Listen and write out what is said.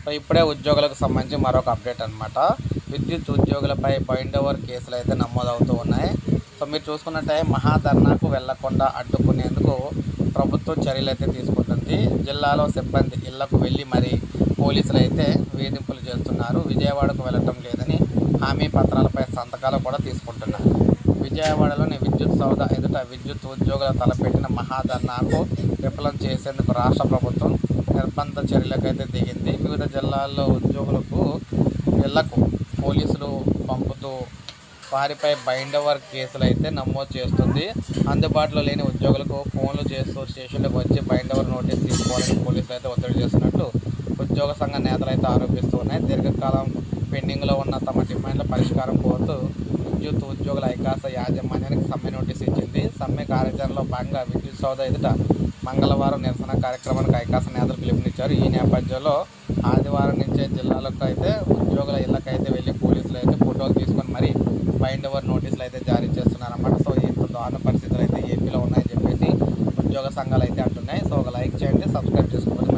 so ఇప్పుడే ఉద్యోగులకు సంబంధించి మరొక అప్డేట్ అనమాట విద్యుత్ ఉద్యోగులపై బైండ్ ఓవర్ కేసులు అయితే నమోదవుతూ ఉన్నాయి సో మీరు చూసుకున్నట్టే మహాధర్నాకు వెళ్లకుండా అడ్డుకునేందుకు ప్రభుత్వం చర్యలు అయితే తీసుకుంటుంది జిల్లాలో సిబ్బంది ఇళ్లకు వెళ్ళి మరి పోలీసులు అయితే వేధింపులు చేస్తున్నారు విజయవాడకు వెళ్ళటం లేదని హామీ పత్రాలపై సంతకాలు కూడా తీసుకుంటున్నారు విజయవాడలోని విద్యుత్ సౌద ఎదుట విద్యుత్ ఉద్యోగుల తలపెట్టిన మహాధర్నాకు విఫలం చేసేందుకు రాష్ట్ర ప్రభుత్వం నిర్బంధ చర్యలకైతే దిగింది వివిధ జిల్లాల్లో ఉద్యోగులకు ఇళ్లకు పోలీసులు పంపుతూ వారిపై బైండ్ ఓవర్ కేసులు అయితే నమోదు చేస్తుంది అందుబాటులో లేని ఉద్యోగులకు ఫోన్లు చేస్తూ స్టేషన్లకు వచ్చి బైండ్ ఓవర్ నోటీస్ తీసుకోవాలని పోలీసులు అయితే ఒత్తిడి చేస్తున్నట్లు ఉద్యోగ సంఘ నేతలు అయితే ఆరోపిస్తూ ఉన్నాయి దీర్ఘకాలం పెండింగ్లో ఉన్న తమ డిమాండ్ల పరిష్కారం కోరుతూ విద్యుత్ ఉద్యోగుల ఐకాస యాజమాన్యానికి సమ్మె నోటీస్ ఇచ్చింది సమ్మె కార్యాచరణలో భాగంగా విద్యుత్ సౌద ఎదుట మంగళవారం నిరసన కార్యక్రమానికి ఐకాస నేతలు పిలుపునిచ్చారు ఈ నేపథ్యంలో ఆదివారం నుంచే జిల్లాలకు అయితే ఉద్యోగుల ఇళ్ళకైతే వెళ్ళి పోలీసులు అయితే ఫోటోలు తీసుకొని మరి బైండ్ ఓవర్ నోటీసులు అయితే జారీ చేస్తున్నారన్నమాట సో ఇంత దారుణ పరిస్థితులు అయితే ఏపీలో ఉన్నాయని చెప్పేసి ఉద్యోగ సంఘాలు అయితే అంటున్నాయి సో ఒక లైక్ చేయండి సబ్స్క్రైబ్ చేసుకోండి